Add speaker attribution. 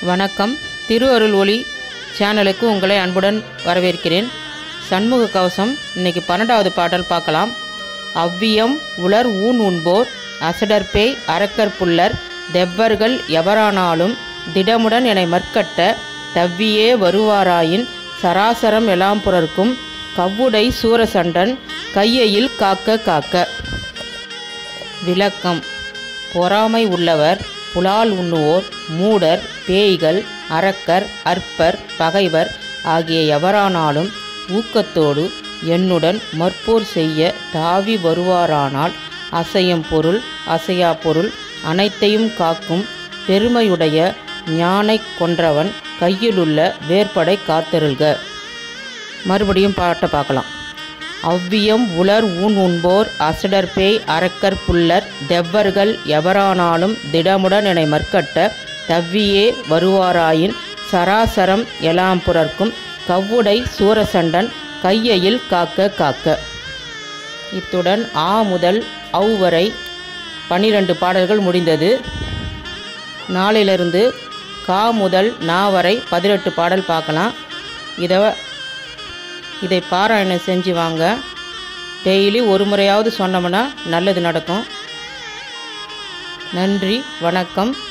Speaker 1: வணக்கம் திருஅருள் ஒளி சேனலுக்கு உங்களை அன்புடன் வரவேற்கிறேன் சண்முக கவசம் இன்னைக்கு பன்னெண்டாவது பாடல் பார்க்கலாம் அவ்வியம் உலர் ஊன் உண்போர் அசடர்பேய் அரக்கர் புல்லர் தெவ்வர்கள் எவரானாலும் திடமுடன் என மற்கட்ட தவ்வியே வருவாராயின் சராசரம் எலாம் புறர்க்கும் கவ்வுடை சூரசண்டன் கையையில் காக்க காக்க விளக்கம் பொறாமை உள்ளவர் புலால் உண்ணுவோர் மூடர் பேய்கள் அரக்கர் அற்பர் பகைவர் ஆகிய எவரானாலும் ஊக்கத்தோடு என்னுடன் மற்போர் செய்ய தாவி வருவாரானால் அசையும் பொருள் அசையா பொருள் அனைத்தையும் காக்கும் பெருமையுடைய ஞானைக் கொன்றவன் கையிலுள்ள வேற்படை காத்தருள்க மறுபடியும் பாட்டை பார்க்கலாம் அவ்வியம் உலர் ஊன் உண்போர் அசடர்பேய் அரக்கர் புல்லர் தெவ்வர்கள் எவரானாலும் திடமுடன் என மற்கட்ட தவ்வியே வருவாராயின் சராசரம் எலாம் புறர்க்கும் கவ்வுடை சூரசண்டன் கையையில் காக்க காக்க இத்துடன் ஆ முதல் அவ் வரை பன்னிரண்டு பாடல்கள் முடிந்தது நாளிலிருந்து கா முதல் நா வரை பதினெட்டு பாடல் பார்க்கலாம் இதை இதை பாராயணம் செஞ்சு வாங்க டெய்லி ஒரு முறையாவது சொன்னோம்னா நல்லது நடக்கும் நன்றி வணக்கம்